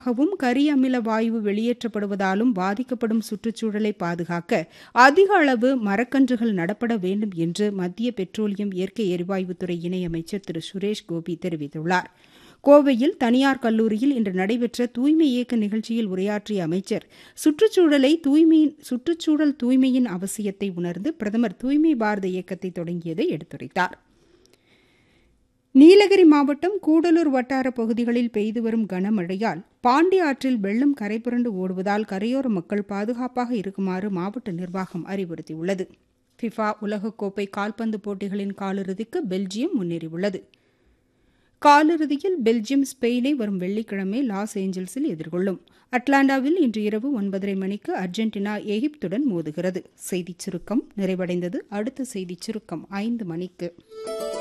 கவும் கரிய அமில வாயு வெளியேற்றப்படுவதாலும் பாதிக்கப்படும் சுற்றுச்சூழலை பாதுகாக்க அதிக அளவு மரக்கன்றுகள் நடப்பட வேண்டும் என்று மத்திய பெட்ரோலியம் இயற்கை எரிவாயுத்துறை இணையமைச்சர் திரு சுரேஷ் கோபி தெரிவித்துள்ளார் கோவையில் தனியார் கல்லூரியில் இன்று நடைபெற்ற தூய்மை இயக்க நிகழ்ச்சியில் உரையாற்றிய அமைச்சர் சுற்றுச்சூழலை தூய்மையின் சுற்றுச்சூழல் தூய்மையின் அவசியத்தை உணர்ந்து பிரதமர் தூய்மை பாரத இயக்கத்தை தொடங்கியதை எடுத்துரைத்தார் நீலகிரி மாவட்டம் கூடலூர் வட்டார பகுதிகளில் பெய்து வரும் கனமழையால் பாண்டி ஆற்றில் வெள்ளம் கரைபுரண்டு ஓடுவதால் கரையோர மக்கள் பாதுகாப்பாக இருக்குமாறு மாவட்ட நிர்வாகம் அறிவுறுத்தியுள்ளது ஃபிஃபா உலகக்கோப்பை கால்பந்து போட்டிகளின் காலிறுதிக்கு பெல்ஜியம் முன்னேறியுள்ளது காலிறுதியில் பெல்ஜியம் ஸ்பெயினை வரும் வெள்ளிக்கிழமை லாஸ் ஏஞ்சல்ஸில் எதிர்கொள்ளும் அட்லாண்டாவில் இன்று இரவு ஒன்பதரை மணிக்கு அர்ஜென்டினா எகிப்துடன் மோதுகிறது செய்திச் சுருக்கம் நிறைவடைந்தது அடுத்த செய்திச் சுருக்கம் ஐந்து மணிக்கு